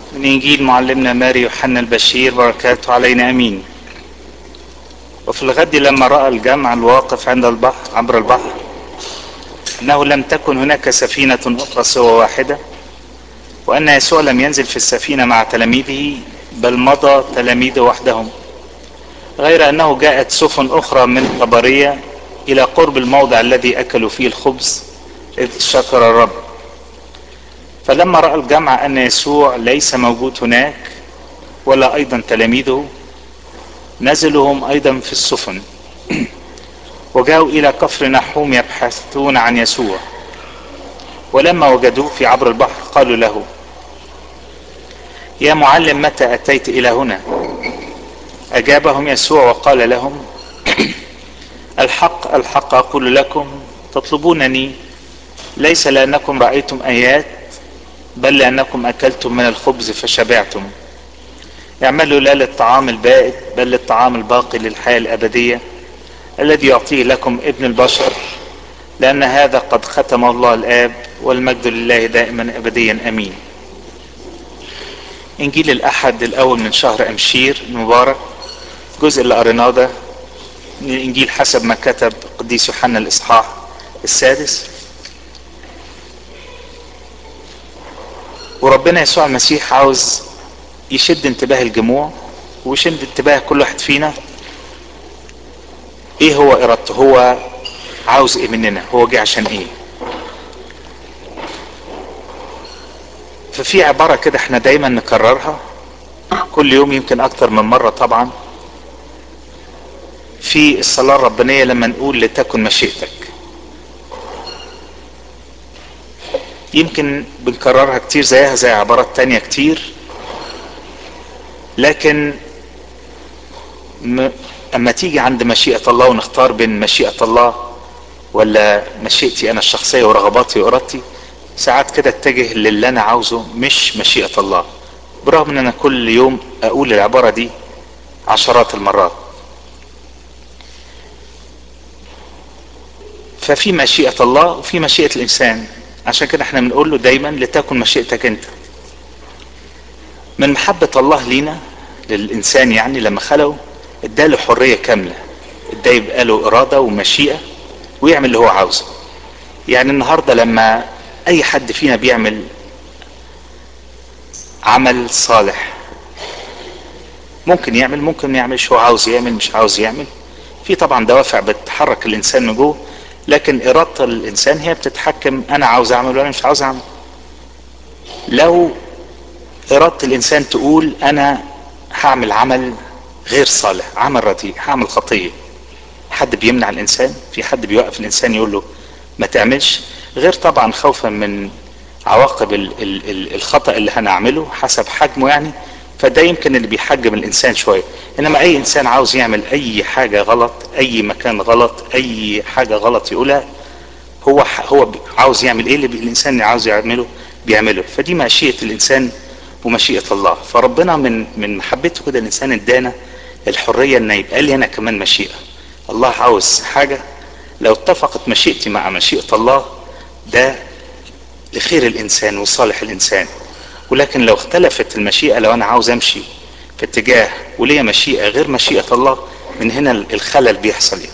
من إنجيل معلمنا ماري يوحنا البشير بركاته علينا أمين وفي الغد لما رأى الجمع الواقف عند البحر عبر البحر أنه لم تكن هناك سفينة أخرى سوى واحدة وأن يسوع لم ينزل في السفينة مع تلاميذه بل مضى تلاميذه وحدهم غير أنه جاءت سفن أخرى من طبرية إلى قرب الموضع الذي أكلوا فيه الخبز إذ شكر الرب فلما رأى الجمع أن يسوع ليس موجود هناك ولا أيضا تلاميذه نزلوا هم أيضا في السفن وجاءوا إلى كفر نحوم يبحثون عن يسوع ولما وجدوه في عبر البحر قالوا له يا معلم متى أتيت إلى هنا أجابهم يسوع وقال لهم الحق الحق أقول لكم تطلبونني ليس لأنكم رأيتم آيات بل لأنكم أكلتم من الخبز فشبعتم اعملوا لا للطعام البائد بل للطعام الباقي للحياة الأبدية الذي يعطيه لكم ابن البشر لأن هذا قد ختم الله الآب والمجد لله دائما أبديا أمين إنجيل الأحد الأول من شهر أمشير المبارك الجزء اللي قريناه ده من الإنجيل حسب ما كتب قديس يوحنا الإصحاح السادس وربنا يسوع المسيح عاوز يشد انتباه الجموع ويشد انتباه كل واحد فينا ايه هو ارادته هو عاوز ايه مننا هو جه عشان ايه ففي عبارة كده احنا دايما نكررها كل يوم يمكن اكتر من مرة طبعا في الصلاة الربانية لما نقول لتكن مشيئتك يمكن بنكررها كتير زيها زي عبارات تانية كتير لكن م... اما تيجي عند مشيئة الله ونختار بين مشيئة الله ولا مشيئتي انا الشخصية ورغباتي وارادتي ساعات كده اتجه للي انا عاوزه مش مشيئة الله برغم ان انا كل يوم اقول العبارة دي عشرات المرات ففي مشيئة الله وفي مشيئة الانسان عشان كده احنا بنقول له دايما لتكن مشيئتك انت من محبة الله لينا للإنسان يعني لما خلقه اداله حرية كاملة اداه يبقى له إرادة ومشيئة ويعمل اللي هو عاوزه يعني النهاردة لما أي حد فينا بيعمل عمل صالح ممكن يعمل ممكن ما يعملش هو عاوز يعمل مش عاوز يعمل في طبعا دوافع بتحرك الإنسان من جوه لكن إرادة الإنسان هي بتتحكم أنا عاوز أعمل ولا مش عاوز أعمل لو إرادة الإنسان تقول أنا هعمل عمل غير صالح عمل رديء هعمل خطية حد بيمنع الإنسان في حد بيوقف الإنسان يقول له ما تعملش غير طبعا خوفا من عواقب ال ال ال الخطأ اللي هنعمله حسب حجمه يعني فده يمكن اللي بيحجم الإنسان شوية إنما أي إنسان عاوز يعمل أي حاجة غلط أي مكان غلط أي حاجة غلط يقولها هو هو عاوز يعمل إيه اللي الإنسان اللي عاوز يعمله بيعمله فدي مشيئة الإنسان ومشيئة الله فربنا من من محبته كده الإنسان ادانا الحرية إن يبقى لي أنا كمان مشيئة الله عاوز حاجة لو اتفقت مشيئتي مع مشيئة الله ده لخير الإنسان وصالح الإنسان ولكن لو اختلفت المشيئة لو أنا عاوز أمشي في اتجاه وليا مشيئة غير مشيئة الله من هنا الخلل بيحصل يعني.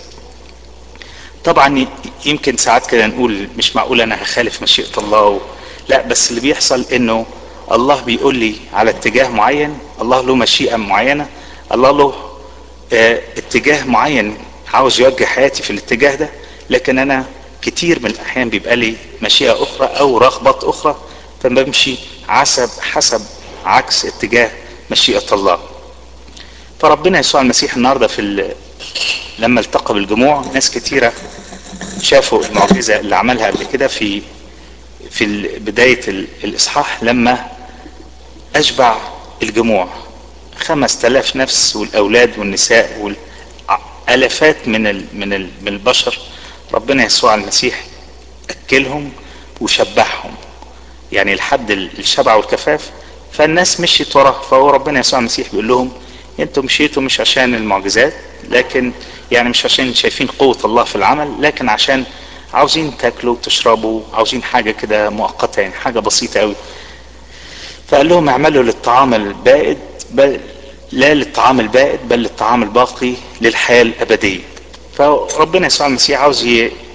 طبعا يمكن ساعات كده نقول مش معقول أنا هخالف مشيئة الله و... لا بس اللي بيحصل إنه الله بيقول لي على اتجاه معين الله له مشيئة معينة الله له اه اتجاه معين عاوز يوجه حياتي في الاتجاه ده لكن انا كتير من الاحيان بيبقى لي مشيئة اخرى او رغبات اخرى فبمشي حسب حسب عكس اتجاه مشيئة الله فربنا يسوع المسيح النهاردة في لما التقى بالجموع ناس كتيرة شافوا المعجزة اللي عملها قبل كده في في بداية الاصحاح لما اشبع الجموع خمس تلاف نفس والاولاد والنساء والالافات من ال من ال من البشر ربنا يسوع المسيح اكلهم وشبعهم يعني لحد الشبع والكفاف فالناس مشيت وراه فهو ربنا يسوع المسيح بيقول لهم انتوا مشيتوا مش عشان المعجزات لكن يعني مش عشان شايفين قوة الله في العمل لكن عشان عاوزين تاكلوا وتشربوا عاوزين حاجة كده مؤقتة يعني حاجة بسيطة قوي فقال لهم اعملوا للطعام البائد بل لا للطعام البائد بل للطعام الباقي للحياة الأبدية فربنا يسوع المسيح عاوز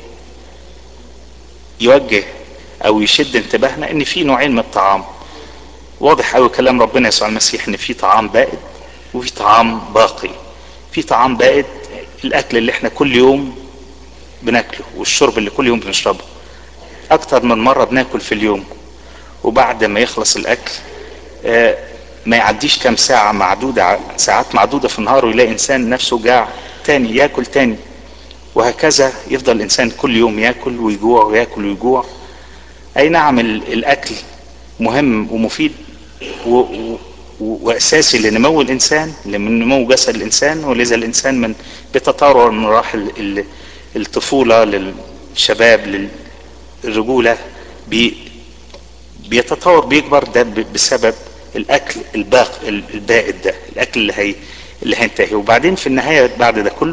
يوجه أو يشد انتباهنا إن في نوعين من الطعام واضح قوي كلام ربنا يسوع المسيح إن في طعام بائد وفي طعام باقي في طعام بائد الأكل اللي احنا كل يوم بناكله والشرب اللي كل يوم بنشربه أكتر من مرة بناكل في اليوم وبعد ما يخلص الأكل آه ما يعديش كام ساعة معدودة ساعات معدودة في النهار ويلاقي إنسان نفسه جاع تاني ياكل تاني وهكذا يفضل الإنسان كل يوم ياكل ويجوع وياكل ويجوع أي نعم الأكل مهم ومفيد و و وأساسي لنمو الإنسان لنمو جسد الإنسان ولذا الإنسان من بتطور من مراحل الطفولة للشباب للرجولة بي بيتطور بيكبر ده بسبب الاكل الباق البائد ده الاكل اللي هي اللي هينتهي وبعدين في النهايه بعد ده كله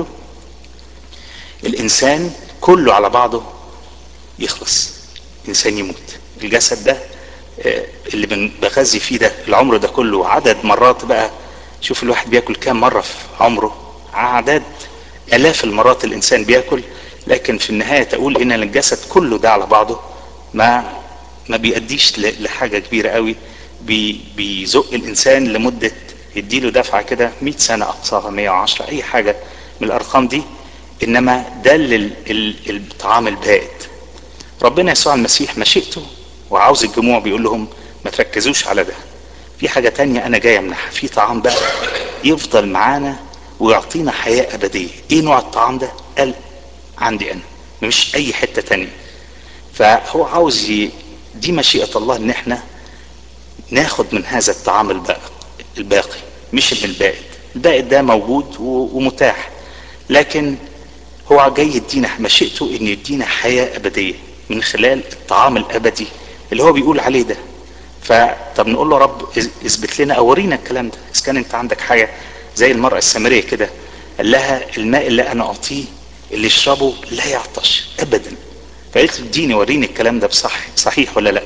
الانسان كله على بعضه يخلص الانسان يموت الجسد ده اللي بغذي فيه ده العمر ده كله عدد مرات بقى شوف الواحد بياكل كام مره في عمره عدد الاف المرات الانسان بياكل لكن في النهايه تقول ان الجسد كله ده على بعضه ما ما بيأديش لحاجه كبيره قوي بي بيزق الانسان لمده يديله دفعه كده 100 سنه اقصاها 110 اي حاجه من الارقام دي انما ده الطعام البائد ربنا يسوع المسيح مشيئته وعاوز الجموع بيقول لهم ما تركزوش على ده في حاجة تانية أنا جاي أمنحها في طعام بقى يفضل معانا ويعطينا حياة أبدية إيه نوع الطعام ده؟ قال عندي أنا مش أي حتة تانية فهو عاوز ي... دي مشيئة الله إن إحنا ناخد من هذا الطعام الباقي الباقي مش من البائد البائد ده موجود ومتاح لكن هو جاي يدينا مشيئته ان يدينا حياة ابدية من خلال الطعام الابدي اللي هو بيقول عليه ده فطب نقول له رب اثبت لنا او ورينا الكلام ده اذا كان انت عندك حاجة زي المرأة السامرية كده قال لها الماء اللي انا اعطيه اللي يشربه لا يعطش ابدا فقالت له اديني وريني الكلام ده بصح صحيح ولا لا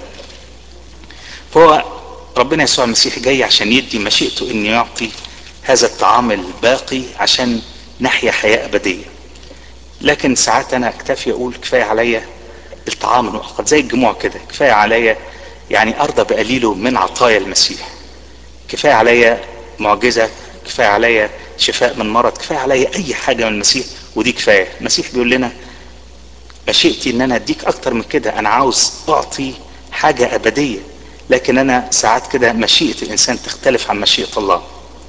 فهو ربنا يسوع المسيح جاي عشان يدي مشيئته انه يعطي هذا الطعام الباقي عشان نحيا حياة أبدية لكن ساعات أنا أكتفي أقول كفاية عليا الطعام المؤقت زي الجموع كده كفاية عليا يعني أرضى بقليله من عطايا المسيح كفاية عليا معجزة كفاية عليا شفاء من مرض كفاية عليا أي حاجة من المسيح ودي كفاية المسيح بيقول لنا مشيئتي ان انا اديك اكتر من كده انا عاوز اعطي حاجة ابدية لكن انا ساعات كده مشيئة الانسان تختلف عن مشيئة الله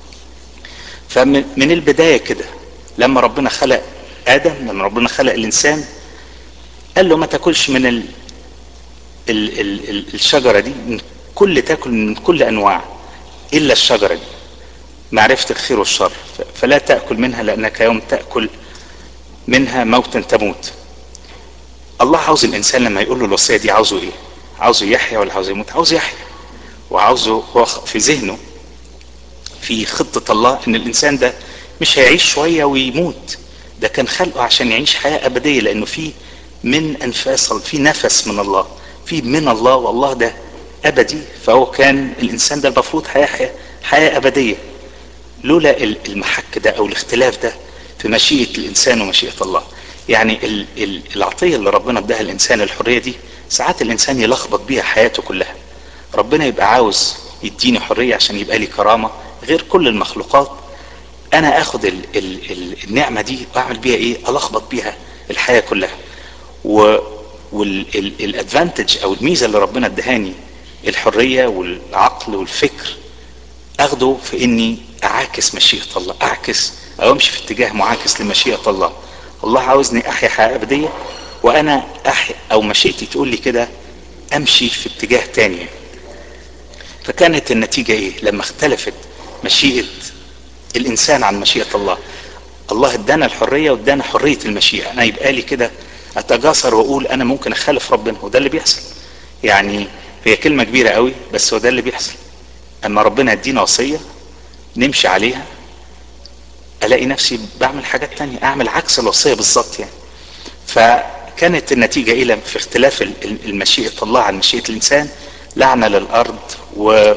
فمن البداية كده لما ربنا خلق ادم لما ربنا خلق الانسان قال له ما تاكلش من ال ال ال ال الشجرة دي من كل تاكل من كل انواع الا الشجرة دي معرفة الخير والشر فلا تأكل منها لأنك يوم تأكل منها موتا تموت الله عاوز الإنسان لما يقول له الوصية دي عاوزه إيه عاوزه يحيا ولا عاوزه يموت عاوزه يحيا وعاوزه هو في ذهنه في خطة الله إن الإنسان ده مش هيعيش شوية ويموت ده كان خلقه عشان يعيش حياة أبدية لأنه في من أنفاس في نفس من الله في من الله والله ده أبدي فهو كان الإنسان ده المفروض هيحيا حياة أبدية لولا المحك ده او الاختلاف ده في مشيئة الانسان ومشيئة الله يعني ال ال العطية اللي ربنا اداها الانسان الحرية دي ساعات الانسان يلخبط بيها حياته كلها ربنا يبقى عاوز يديني حرية عشان يبقى لي كرامة غير كل المخلوقات انا اخد ال ال ال النعمة دي واعمل بيها ايه الخبط بيها الحياة كلها و والادفانتج او الميزة اللي ربنا ادهاني الحرية والعقل والفكر اخده في اني اعاكس مشيئة الله اعكس او امشي في اتجاه معاكس لمشيئة الله الله عاوزني احيا حياة ابدية وانا احيا او مشيئتي تقول لي كده امشي في اتجاه تاني فكانت النتيجة ايه لما اختلفت مشيئة الانسان عن مشيئة الله الله ادانا الحرية وادانا حرية المشيئة انا يبقى لي كده اتجاسر واقول انا ممكن اخالف ربنا وده اللي بيحصل يعني هي كلمة كبيرة قوي بس هو ده اللي بيحصل اما ربنا يدينا وصية نمشي عليها الاقي نفسي بعمل حاجات تانية اعمل عكس الوصية بالظبط يعني فكانت النتيجة ايه في اختلاف المشيئة الله عن مشيئة الانسان لعنة للارض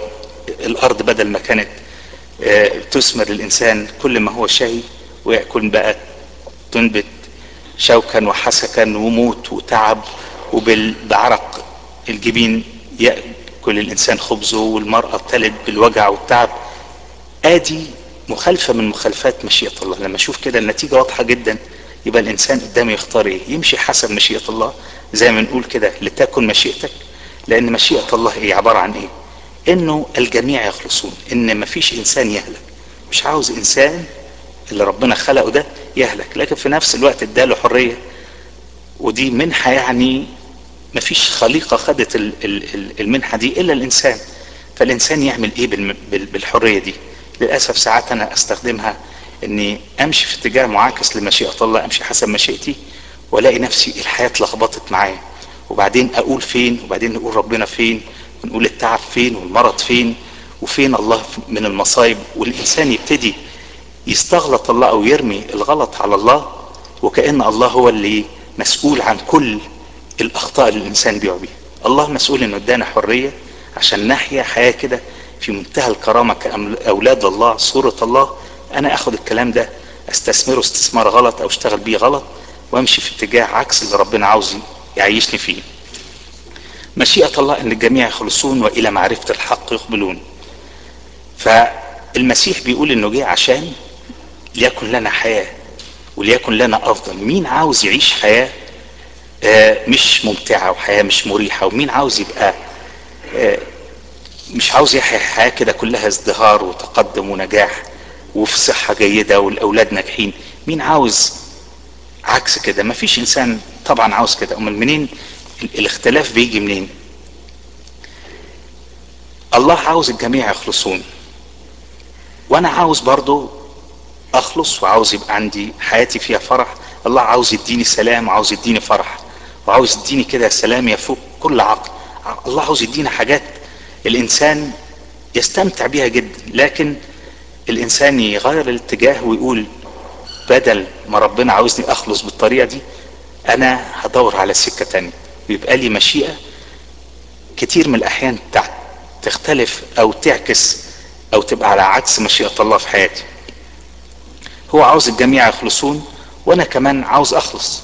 الارض بدل ما كانت تثمر الانسان كل ما هو شهي ويأكل بقى تنبت شوكا وحسكا وموت وتعب وبعرق الجبين يأكل الانسان خبزه والمرأة تلد بالوجع والتعب ادي مخالفة من مخالفات مشيئة الله لما اشوف كده النتيجة واضحة جدا يبقى الانسان قدامه يختار ايه يمشي حسب مشيئة الله زي ما نقول كده لتكن مشيئتك لان مشيئة الله ايه عبارة عن ايه انه الجميع يخلصون ان مفيش انسان يهلك مش عاوز انسان اللي ربنا خلقه ده يهلك لكن في نفس الوقت اداله حرية ودي منحة يعني مفيش خليقة خدت المنحة دي الا الانسان فالانسان يعمل ايه بالحرية دي للأسف ساعات انا استخدمها اني امشي في اتجاه معاكس لمشيئة الله امشي حسب مشيئتي والاقي نفسي الحياة اتلخبطت معايا وبعدين اقول فين وبعدين نقول ربنا فين ونقول التعب فين والمرض فين وفين الله من المصايب والانسان يبتدي يستغلط الله او يرمي الغلط على الله وكأن الله هو اللي مسؤول عن كل الاخطاء اللي الانسان بيقع بيها الله مسؤول انه ادانا حرية عشان نحيا حياة كده في منتهى الكرامة كأولاد الله صورة الله انا اخد الكلام ده استثمره استثمار غلط او اشتغل بيه غلط وامشي في اتجاه عكس اللي ربنا عاوز يعيشني فيه مشيئة الله ان الجميع يخلصون والى معرفة الحق يقبلون فالمسيح بيقول انه جه عشان ليكن لنا حياة وليكن لنا افضل مين عاوز يعيش حياة آه مش ممتعة وحياة مش مريحة ومين عاوز يبقى آه مش عاوز يحيا حياة كده كلها ازدهار وتقدم ونجاح وفي صحة جيدة والاولاد ناجحين مين عاوز عكس كده مفيش انسان طبعا عاوز كده امال منين الاختلاف بيجي منين الله عاوز الجميع يخلصون وانا عاوز برضو اخلص وعاوز يبقى عندي حياتي فيها فرح الله عاوز يديني سلام وعاوز يديني فرح وعاوز يديني كده سلام يفوق كل عقل الله عاوز يدينا حاجات الانسان يستمتع بيها جدا لكن الانسان يغير الاتجاه ويقول بدل ما ربنا عاوزني اخلص بالطريقة دي انا هدور على سكة تانية ويبقى لي مشيئة كتير من الاحيان تختلف او تعكس او تبقى على عكس مشيئة الله في حياتي هو عاوز الجميع يخلصون وانا كمان عاوز اخلص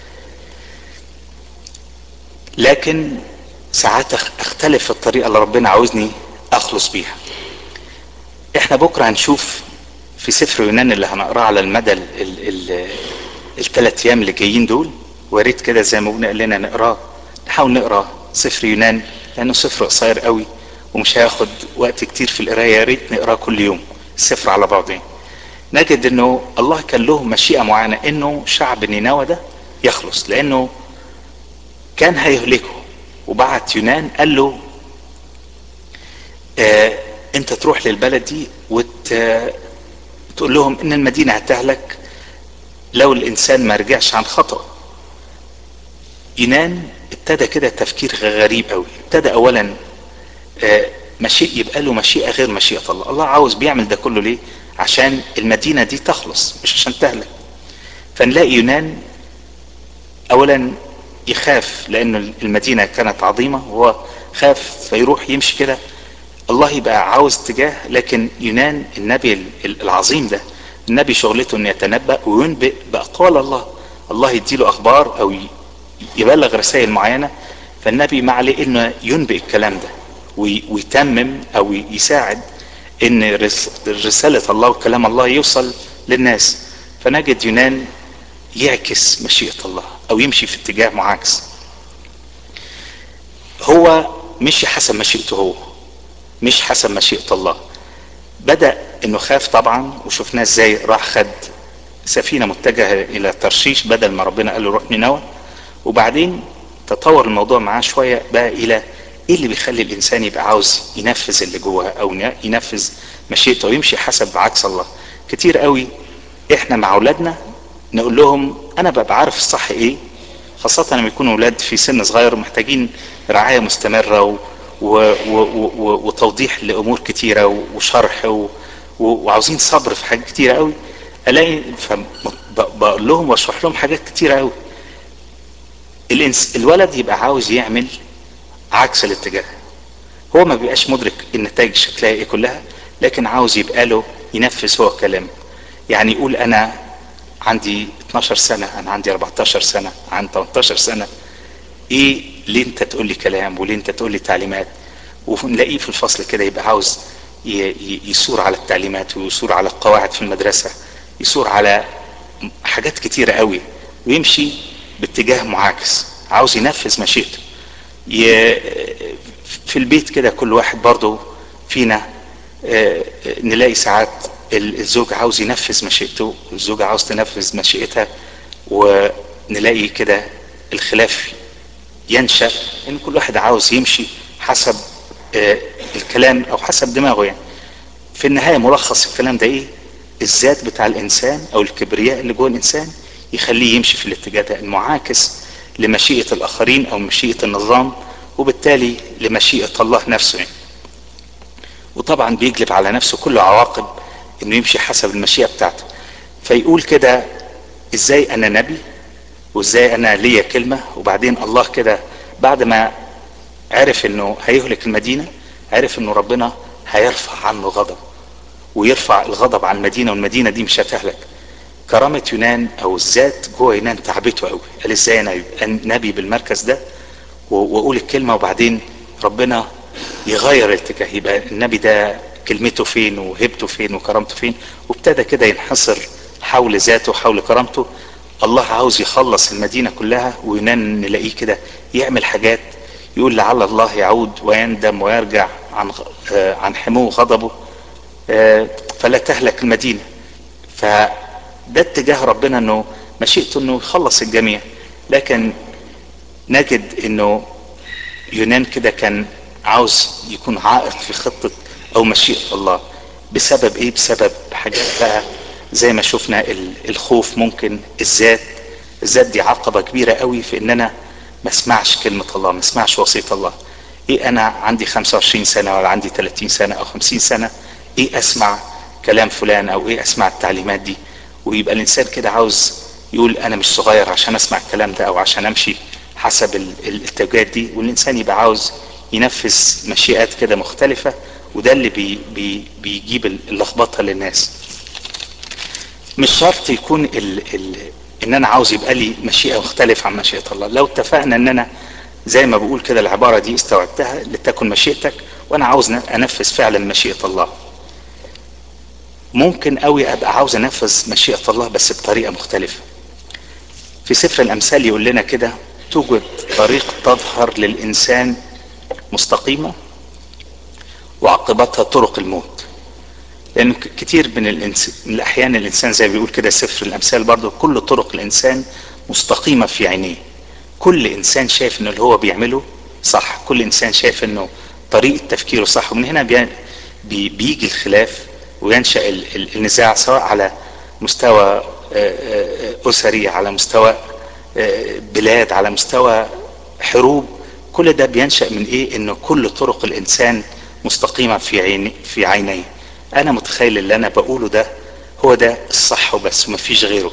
لكن ساعات اختلف في الطريقة اللي ربنا عاوزني اخلص بيها احنا بكرة هنشوف في سفر يونان اللي هنقراه على المدى الثلاث ايام اللي جايين دول وريت كده زي ما ابونا قال لنا نقراه نحاول نقرا سفر يونان لانه سفر قصير قوي ومش هياخد وقت كتير في القرايه يا ريت نقراه كل يوم السفر على بعضين نجد انه الله كان له مشيئه معينه انه شعب نينوى ده يخلص لانه كان هيهلكه وبعت يونان قال له آه انت تروح للبلد دي وتقول لهم ان المدينه هتهلك لو الانسان ما رجعش عن خطأ يونان ابتدى كده تفكير غريب قوي ابتدى اولا مشيئة يبقى له مشيئة غير مشيئة الله الله عاوز بيعمل ده كله ليه عشان المدينة دي تخلص مش عشان تهلك فنلاقي يونان اولا يخاف لان المدينة كانت عظيمة وهو خاف فيروح يمشي كده الله يبقى عاوز اتجاه لكن يونان النبي العظيم ده النبي شغلته انه يتنبأ وينبئ بأقوال الله الله يديله اخبار او يبلغ رسائل معينة فالنبي ما عليه انه ينبئ الكلام ده ويتمم او يساعد ان رسالة الله وكلام الله يوصل للناس فنجد يونان يعكس مشيئة الله او يمشي في اتجاه معاكس هو مشي حسب مشيئته هو مش حسب مشيئة الله بدأ انه خاف طبعا وشفناه ازاي راح خد سفينة متجهة الى ترشيش بدل ما ربنا قال له روح نينوى وبعدين تطور الموضوع معاه شوية بقى الى ايه اللي بيخلي الانسان يبقى عاوز ينفذ اللي جواه او ينفذ مشيئته ويمشي حسب عكس الله كتير قوي احنا مع اولادنا نقول لهم انا ببقى عارف الصح ايه خاصة لما يكونوا اولاد في سن صغير محتاجين رعاية مستمرة و... و... و... و... وتوضيح لامور كتيرة وشرح و... وعاوزين صبر في حاجات كتيرة قوي الاقي بقول لهم واشرح لهم حاجات كتيرة قوي الانس... الولد يبقى عاوز يعمل عكس الاتجاه هو ما بيبقاش مدرك النتائج شكلها ايه كلها لكن عاوز يبقى له ينفذ هو كلام يعني يقول انا عندي 12 سنة انا عندي 14 سنة عندي 18 سنة ايه ليه انت تقول لي كلام وليه انت تقول لي تعليمات ونلاقيه في الفصل كده يبقى عاوز يثور على التعليمات ويثور على القواعد في المدرسة يثور على حاجات كتيرة قوي ويمشي باتجاه معاكس عاوز ينفذ مشيئته في البيت كده كل واحد برضه فينا نلاقي ساعات الزوج عاوز ينفذ مشيئته والزوجة عاوز تنفذ مشيئتها ونلاقي كده الخلاف ينشأ ان كل واحد عاوز يمشي حسب الكلام او حسب دماغه يعني في النهاية ملخص الكلام ده ايه الذات بتاع الانسان او الكبرياء اللي جوه الانسان يخليه يمشي في الاتجاه ده المعاكس لمشيئة الاخرين او مشيئة النظام وبالتالي لمشيئة الله نفسه يعني. وطبعا بيجلب على نفسه كل عواقب انه يمشي حسب المشيئة بتاعته فيقول كده ازاي انا نبي وازاي انا ليا كلمة وبعدين الله كده بعد ما عرف انه هيهلك المدينة عرف انه ربنا هيرفع عنه غضب ويرفع الغضب عن المدينة والمدينة دي مش هتهلك كرامة يونان او الذات جوه يونان تعبته قوي قال ازاي انا يبقى نبي بالمركز ده واقول الكلمة وبعدين ربنا يغير الاتجاه يبقى النبي ده كلمته فين وهبته فين وكرامته فين وابتدى كده ينحصر حول ذاته حول كرامته الله عاوز يخلص المدينة كلها ويونان نلاقيه كده يعمل حاجات يقول لعل الله يعود ويندم ويرجع عن عن حمو غضبه فلا تهلك المدينة فده اتجاه ربنا انه مشيئته انه يخلص الجميع لكن نجد انه يونان كده كان عاوز يكون عائق في خطة او مشيئة الله بسبب ايه بسبب حاجات بقى زي ما شفنا الخوف ممكن الذات الذات دي عقبة كبيرة قوي في ان انا ما اسمعش كلمة الله ما اسمعش وصية الله ايه انا عندي 25 سنة ولا عندي 30 سنة او 50 سنة ايه اسمع كلام فلان او ايه اسمع التعليمات دي ويبقى الانسان كده عاوز يقول انا مش صغير عشان اسمع الكلام ده او عشان امشي حسب الاتجاهات دي والانسان يبقى عاوز ينفذ مشيئات كده مختلفة وده اللي بي بي بيجيب اللخبطة للناس مش شرط يكون ال ال ان انا عاوز يبقى لي مشيئة مختلفة عن مشيئة الله لو اتفقنا ان انا زي ما بقول كده العبارة دي استوعبتها لتكن مشيئتك وانا عاوز انفذ فعلا مشيئة الله ممكن قوي ابقى عاوز انفذ مشيئة الله بس بطريقة مختلفة في سفر الامثال يقول لنا كده توجد طريق تظهر للانسان مستقيمة وعقبتها طرق الموت لان كتير من, الإنس... من الاحيان الانسان زي ما بيقول كده سفر الامثال برضو كل طرق الانسان مستقيمة في عينيه كل انسان شايف ان اللي هو بيعمله صح كل انسان شايف انه طريقة تفكيره صح ومن هنا بي... بي... بيجي الخلاف وينشأ ال... النزاع سواء على مستوى اسري على مستوى بلاد على مستوى حروب كل ده بينشأ من ايه انه كل طرق الانسان مستقيمة في عيني في عينيه انا متخيل اللي انا بقوله ده هو ده الصح وبس ومفيش غيره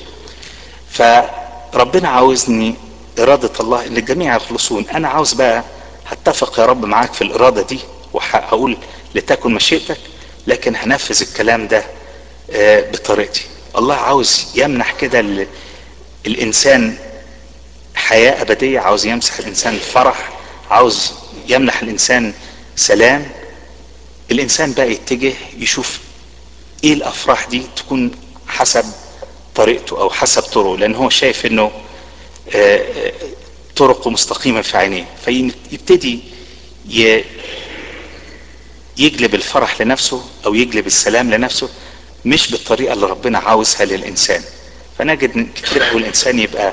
فربنا عاوزني ارادة الله ان الجميع يخلصون انا عاوز بقى هتفق يا رب معاك في الارادة دي وهقول لتكن مشيئتك لكن هنفذ الكلام ده بطريقتي الله عاوز يمنح كده الانسان حياة ابدية عاوز يمسح الانسان فرح عاوز يمنح الانسان سلام الانسان بقى يتجه يشوف ايه الافراح دي تكون حسب طريقته او حسب طرقه لان هو شايف انه طرقه مستقيمة في عينيه فيبتدي يجلب الفرح لنفسه او يجلب السلام لنفسه مش بالطريقة اللي ربنا عاوزها للانسان فنجد كتير قوي الانسان يبقى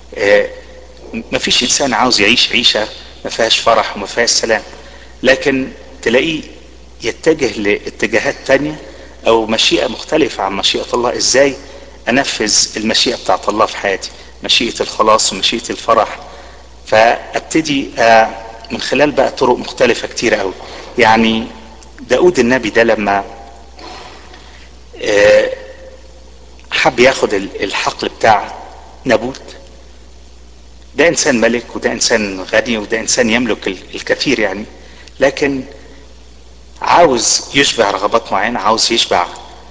مفيش انسان عاوز يعيش عيشة ما فيهاش فرح وما فيهاش سلام لكن تلاقيه يتجه لاتجاهات تانية او مشيئة مختلفة عن مشيئة الله ازاي انفذ المشيئة بتاعت الله في حياتي مشيئة الخلاص ومشيئة الفرح فابتدي من خلال بقى طرق مختلفة كتيرة قوي يعني داود النبي ده لما حب ياخد الحقل بتاع نابوت ده انسان ملك وده انسان غني وده انسان يملك الكثير يعني لكن عاوز يشبع رغبات معينة عاوز يشبع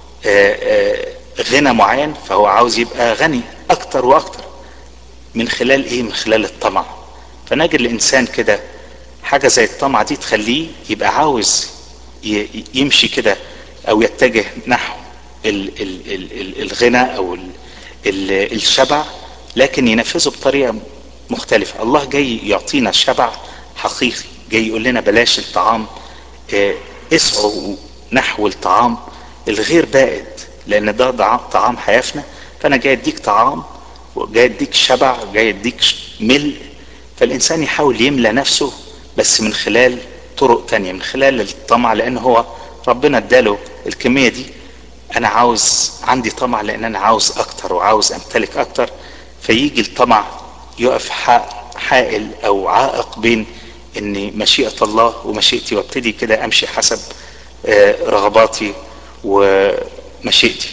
غنى معين فهو عاوز يبقى غني اكتر واكتر من خلال ايه من خلال الطمع فنجد الانسان كده حاجة زي الطمع دي تخليه يبقى عاوز يمشي كده او يتجه نحو ال ال ال الغنى او ال ال الشبع لكن ينفذه بطريقة مختلفة الله جاي يعطينا الشبع حقيقي جاي يقول لنا بلاش الطعام اه اسعوا نحو الطعام الغير بائد لان ده طعام حياتنا فانا جاي اديك طعام وجاي اديك شبع وجاي اديك ملء فالانسان يحاول يملى نفسه بس من خلال طرق تانية من خلال الطمع لان هو ربنا اداله الكمية دي انا عاوز عندي طمع لان انا عاوز اكتر وعاوز امتلك اكتر فيجي الطمع يقف حائل او عائق بين ان مشيئة الله ومشيئتي وابتدي كده امشي حسب رغباتي ومشيئتي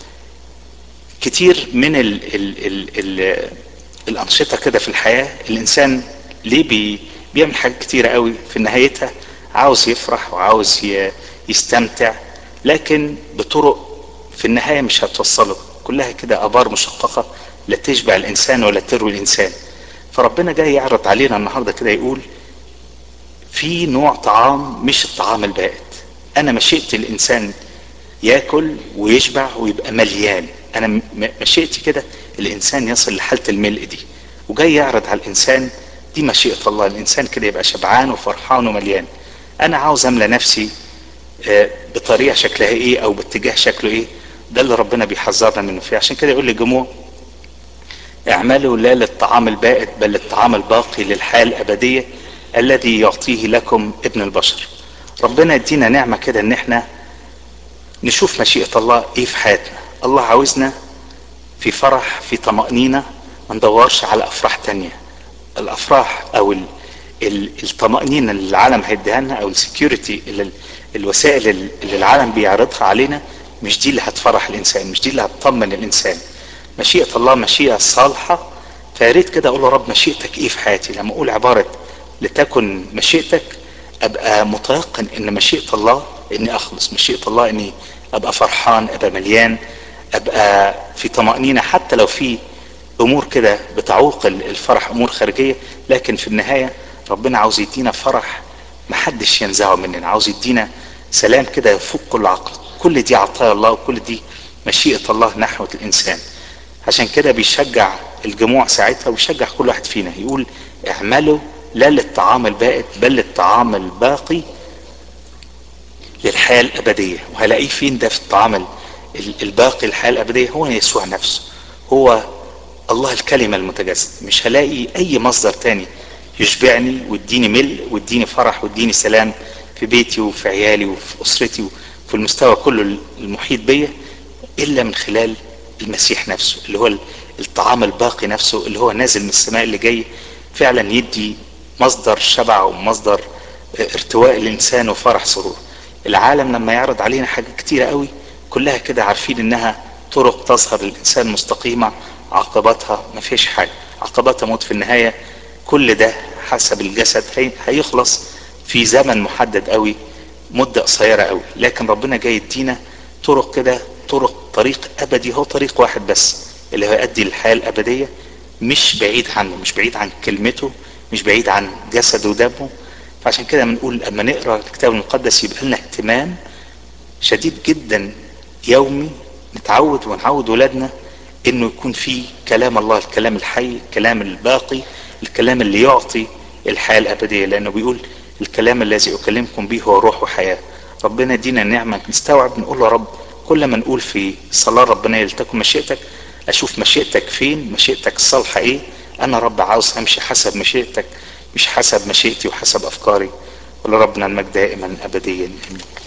كتير من ال ال ال ال الانشطة كده في الحياة الانسان ليه بي بيعمل حاجات كتيرة قوي في نهايتها عاوز يفرح وعاوز يستمتع لكن بطرق في النهاية مش هتوصله كلها كده ابار مشققة لا تشبع الانسان ولا تروي الانسان فربنا جاي يعرض علينا النهاردة كده يقول في نوع طعام مش الطعام البائد انا مشيئتي الانسان ياكل ويشبع ويبقى مليان انا مشيئتي كده الانسان يصل لحالة الملء دي وجاي يعرض على الانسان دي مشيئة الله الانسان كده يبقى شبعان وفرحان ومليان انا عاوز املى نفسي بطريقة شكلها ايه او باتجاه شكله ايه ده اللي ربنا بيحذرنا منه فيه عشان كده يقول للجموع اعملوا لا للطعام البائد بل للطعام الباقي للحياة الابدية الذي يعطيه لكم ابن البشر ربنا يدينا نعمة كده ان احنا نشوف مشيئة الله ايه في حياتنا الله عاوزنا في فرح في طمأنينة ما ندورش على افراح تانية الافراح او ال ال الطمأنينة اللي العالم هيديها لنا او السكيورتي اللي الوسائل اللي العالم بيعرضها علينا مش دي اللي هتفرح الانسان مش دي اللي هتطمن الانسان مشيئة الله مشيئة صالحة فياريت كده اقول له رب مشيئتك ايه في حياتي لما اقول عبارة لتكن مشيئتك ابقى متيقن ان مشيئة الله اني اخلص مشيئة الله اني ابقى فرحان ابقى مليان ابقى في طمأنينة حتى لو في امور كده بتعوق الفرح امور خارجية لكن في النهاية ربنا عاوز يدينا فرح محدش ينزعه مننا عاوز يدينا سلام كده يفوق كل عقل كل دي عطايا الله وكل دي مشيئة الله نحو الانسان عشان كده بيشجع الجموع ساعتها ويشجع كل واحد فينا يقول اعملوا لا للطعام البائد بل للطعام الباقي للحياة الأبدية وهلاقيه فين ده في الطعام الباقي للحياة الأبدية هو يسوع نفسه هو الله الكلمة المتجسد مش هلاقي أي مصدر تاني يشبعني ويديني ملء ويديني فرح ويديني سلام في بيتي وفي عيالي وفي أسرتي وفي المستوى كله المحيط بيا إلا من خلال المسيح نفسه اللي هو الطعام الباقي نفسه اللي هو نازل من السماء اللي جاي فعلا يدي مصدر شبع ومصدر ارتواء الانسان وفرح سرور العالم لما يعرض علينا حاجات كتيرة قوي كلها كده عارفين انها طرق تظهر للانسان مستقيمة عقباتها ما فيش حاجة عقباتها موت في النهاية كل ده حسب الجسد هيخلص في زمن محدد قوي مدة قصيرة قوي لكن ربنا جاي يدينا طرق كده طرق طريق ابدي هو طريق واحد بس اللي هيؤدي للحياة الابدية مش بعيد عنه مش بعيد عن كلمته مش بعيد عن جسده ودمه فعشان كده بنقول اما نقرا الكتاب المقدس يبقى لنا اهتمام شديد جدا يومي نتعود ونعود ولادنا انه يكون في كلام الله الكلام الحي الكلام الباقي الكلام اللي يعطي الحياة الابدية لانه بيقول الكلام الذي اكلمكم به هو روح وحياة ربنا يدينا نعمة نستوعب نقول له رب كل ما نقول في صلاة ربنا لتكن مشيئتك اشوف مشيئتك فين مشيئتك الصالحة ايه انا رب عاوز امشي حسب مشيئتك مش حسب مشيئتي وحسب افكاري ولربنا المجد دائما ابديا امين